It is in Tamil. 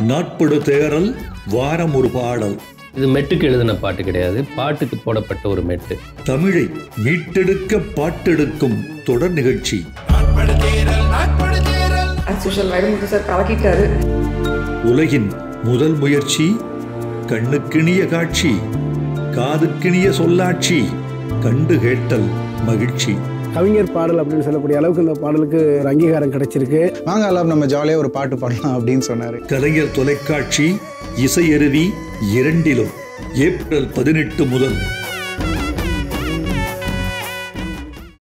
நாட்படு தேரல் வாரம் ஒரு பாடல் இது மெட்டுக்கு எழுதின பாட்டு கிடையாது பாட்டுக்கு போடப்பட்ட ஒரு மெட்டு தமிழை மீட்டெடுக்க பாட்டெடுக்கும் தொடர் நிகழ்ச்சி ஆஸ் யூஷுவல் வைரமுத்து சார் கலக்கிட்டாரு உலகின் முதல் முயற்சி கண்ணுக்கிணிய காட்சி காதுக்கிணிய சொல்லாட்சி கண்டு கேட்டல் மகிழ்ச்சி கவிஞர் பாடல் அப்படின்னு சொல்லக்கூடிய அளவுக்கு இந்த பாடலுக்கு ஒரு அங்கீகாரம் கிடைச்சிருக்கு வாங்க எல்லாம் நம்ம ஜாலியாக ஒரு பாட்டு பாடலாம் அப்படின்னு சொன்னார் கலைஞர் தொலைக்காட்சி இசையருவி இரண்டிலும் ஏப்ரல் பதினெட்டு முதல்